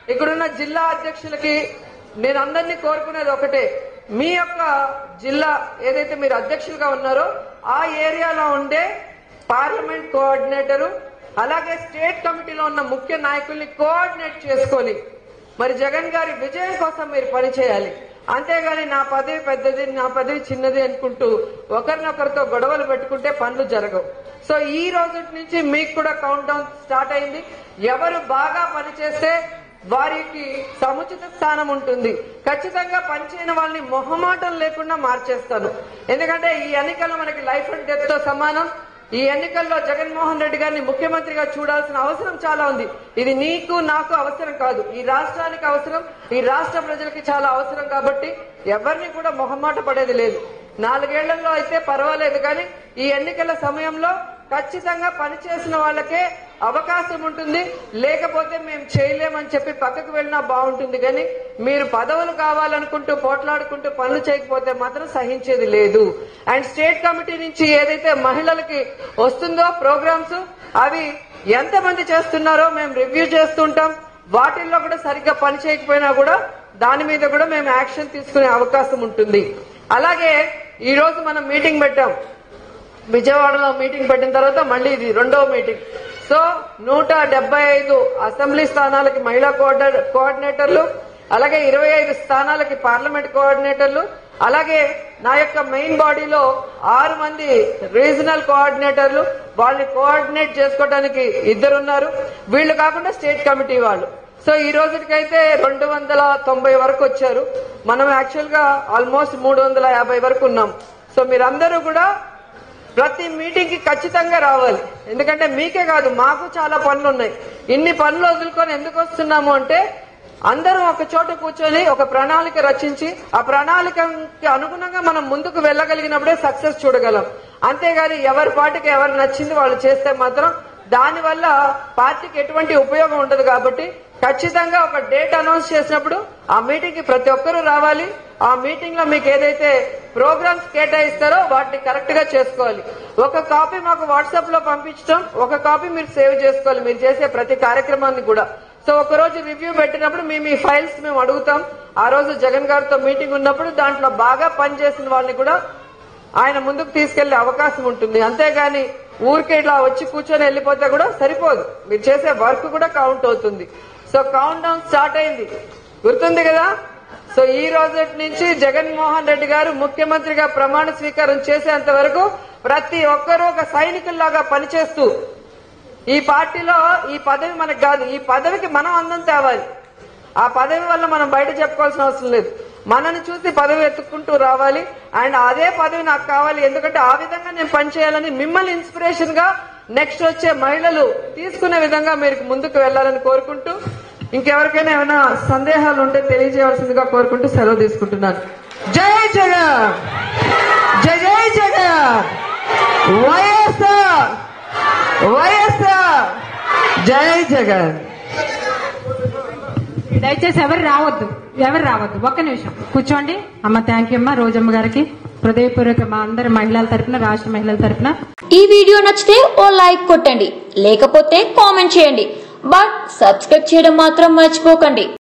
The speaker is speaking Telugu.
ఇక్కడున్న జిల్లా అధ్యక్షులకి నేను అందరినీ కోరుకునేది ఒకటే మీ యొక్క జిల్లా ఏదైతే మీరు అధ్యక్షులుగా ఉన్నారో ఆ ఏరియాలో ఉండే పార్లమెంట్ కోఆర్డినేటరు అలాగే స్టేట్ కమిటీలో ఉన్న ముఖ్య నాయకుల్ని కోఆర్డినేట్ చేసుకొని మరి జగన్ గారి విజయం కోసం మీరు పనిచేయాలి అంతేగాని నా పదవి పెద్దది నా పదవి చిన్నది అనుకుంటూ ఒకరినొకరితో గొడవలు పెట్టుకుంటే పనులు జరగవు సో ఈ రోజు నుంచి మీకు కూడా కౌంట్ డౌన్ స్టార్ట్ అయింది ఎవరు బాగా పనిచేస్తే వారికి సముచిత స్థానం ఉంటుంది ఖచ్చితంగా పనిచేయని వాళ్ళని మొహమాటం లేకుండా మార్చేస్తాను ఎందుకంటే ఈ ఎన్నికల్లో మనకి లైఫ్ అండ్ డెత్ తో సమానం ఈ ఎన్నికల్లో జగన్మోహన్ రెడ్డి గారిని ముఖ్యమంత్రిగా చూడాల్సిన అవసరం చాలా ఉంది ఇది నీకు నాకు అవసరం కాదు ఈ రాష్ట్రానికి అవసరం ఈ రాష్ట్ర ప్రజలకి చాలా అవసరం కాబట్టి ఎవరిని కూడా మొహమాట పడేది లేదు నాలుగేళ్లలో అయితే పర్వాలేదు కానీ ఈ ఎన్నికల సమయంలో ఖచ్చితంగా పనిచేసిన వాళ్ళకే అవకాశం ఉంటుంది లేకపోతే మేము చేయలేమని చెప్పి పక్కకు వెళ్ళినా బాగుంటుంది కానీ మీరు పదవులు కావాలనుకుంటూ పోట్లాడుకుంటూ పనులు చేయకపోతే మాత్రం సహించేది లేదు అండ్ స్టేట్ కమిటీ నుంచి ఏదైతే మహిళలకి వస్తుందో ప్రోగ్రామ్స్ అవి ఎంతమంది చేస్తున్నారో మేము రివ్యూ చేస్తుంటాం వాటిల్లో కూడా సరిగ్గా పని చేయకపోయినా కూడా దాని మీద కూడా మేము యాక్షన్ తీసుకునే అవకాశం ఉంటుంది అలాగే ఈ రోజు మనం మీటింగ్ పెట్టాం విజయవాడలో మీటింగ్ పెట్టిన తర్వాత మళ్ళీ ఇది రెండవ మీటింగ్ సో నూట డెబ్బై ఐదు అసెంబ్లీ స్థానాలకి మహిళా కోఆర్డినే- కోఆర్డినేటర్లు అలాగే ఇరవై ఐదు స్థానాలకి పార్లమెంట్ కోఆర్డినేటర్లు అలాగే నా యొక్క మెయిన్ బాడీలో ఆరు మంది రీజనల్ కోఆర్డినేటర్లు వాళ్ళని కోఆర్డినేట్ చేసుకోవడానికి ఇద్దరున్నారు వీళ్ళు కాకుండా స్టేట్ కమిటీ వాళ్ళు సో ఈ రోజుకైతే రెండు వందల తొంభై వరకు వచ్చారు మనం యాక్చువల్ గా ఆల్మోస్ట్ మూడు వందల యాభై వరకు ఉన్నాం సో మీరందరూ కూడా ప్రతి మీటింగ్ కి ఖచ్చితంగా రావాలి ఎందుకంటే మీకే కాదు మాకు చాలా పనులు ఉన్నాయి ఇన్ని పనులు వదులుకొని ఎందుకు వస్తున్నాము అంటే అందరం ఒక చోట కూర్చొని ఒక ప్రణాళిక రచించి ఆ ప్రణాళికకి అనుగుణంగా మనం ముందుకు వెళ్ళగలిగినప్పుడే సక్సెస్ చూడగలం అంతేగాని ఎవరి పాటికి ఎవరు నచ్చింది వాళ్ళు చేస్తే మాత్రం దానివల్ల పార్టీకి ఎటువంటి ఉపయోగం ఉండదు కాబట్టి ఖచ్చితంగా ఒక డేట్ అనౌన్స్ చేసినప్పుడు ఆ మీటింగ్ కి ప్రతి ఒక్కరూ రావాలి ఆ మీటింగ్ లో మీకు ఏదైతే ప్రోగ్రామ్స్ కేటాయిస్తారో వాటిని కరెక్ట్ గా చేసుకోవాలి ఒక కాపీ మాకు వాట్సాప్ లో పంపించడం ఒక కాపీ మీరు సేవ్ చేసుకోవాలి మీరు చేసే ప్రతి కార్యక్రమాన్ని కూడా సో ఒక రోజు రివ్యూ పెట్టినప్పుడు మేము ఈ ఫైల్స్ మేము అడుగుతాం ఆ రోజు జగన్ గారితో మీటింగ్ ఉన్నప్పుడు దాంట్లో బాగా పనిచేసిన వాళ్ళని కూడా ఆయన ముందుకు తీసుకెళ్లే అవకాశం ఉంటుంది అంతేగాని ఊరికే ఇట్లా వచ్చి కూర్చొని వెళ్ళిపోతే కూడా సరిపోదు మీరు చేసే వర్క్ కూడా కౌంట్ అవుతుంది సో కౌంట్ డౌన్ స్టార్ట్ అయింది గుర్తుంది కదా సో ఈ రోజు నుంచి జగన్మోహన్ రెడ్డి గారు ముఖ్యమంత్రిగా ప్రమాణ స్వీకారం చేసేంత వరకు ప్రతి ఒక్కరూ ఒక సైనికుల్లాగా పనిచేస్తూ ఈ పార్టీలో ఈ పదవి మనకు కాదు ఈ పదవికి మనం అందం తేవాలి ఆ పదవి వల్ల మనం బయట చెప్పుకోవాల్సిన అవసరం లేదు మనని చూసి పదవి ఎత్తుక్కుంటూ రావాలి అండ్ అదే పదవి నాకు కావాలి ఎందుకంటే ఆ విధంగా నేను పనిచేయాలని మిమ్మల్ని ఇన్స్పిరేషన్ గా నెక్స్ట్ వచ్చే మహిళలు తీసుకునే విధంగా మీరు ముందుకు వెళ్లాలని కోరుకుంటూ ఇంకెవరికైనా ఏమైనా సందేహాలు ఉంటే తెలియజేయవలసిందిగా కోరుకుంటూ సెలవు తీసుకుంటున్నాను జై జగన్ జై జై జగన్ వైఎస్ఆర్ వైఎస్ఆర్ జై జగన్ దయచేసి ఎవరు రావద్దు ఎవరు రావద్దు ఒక్క నిమిషం కూర్చోండి అమ్మ థ్యాంక్ యూ అమ్మ రోజమ్మ గారికి హృదయపూర్వక మా అందరి మహిళల తరపున రాష్ట్ర మహిళల తరపున ఈ వీడియో నచ్చితే ఓ లైక్ కొట్టండి లేకపోతే కామెంట్ చేయండి బట్ సబ్స్క్రైబ్ చేయడం మాత్రం మర్చిపోకండి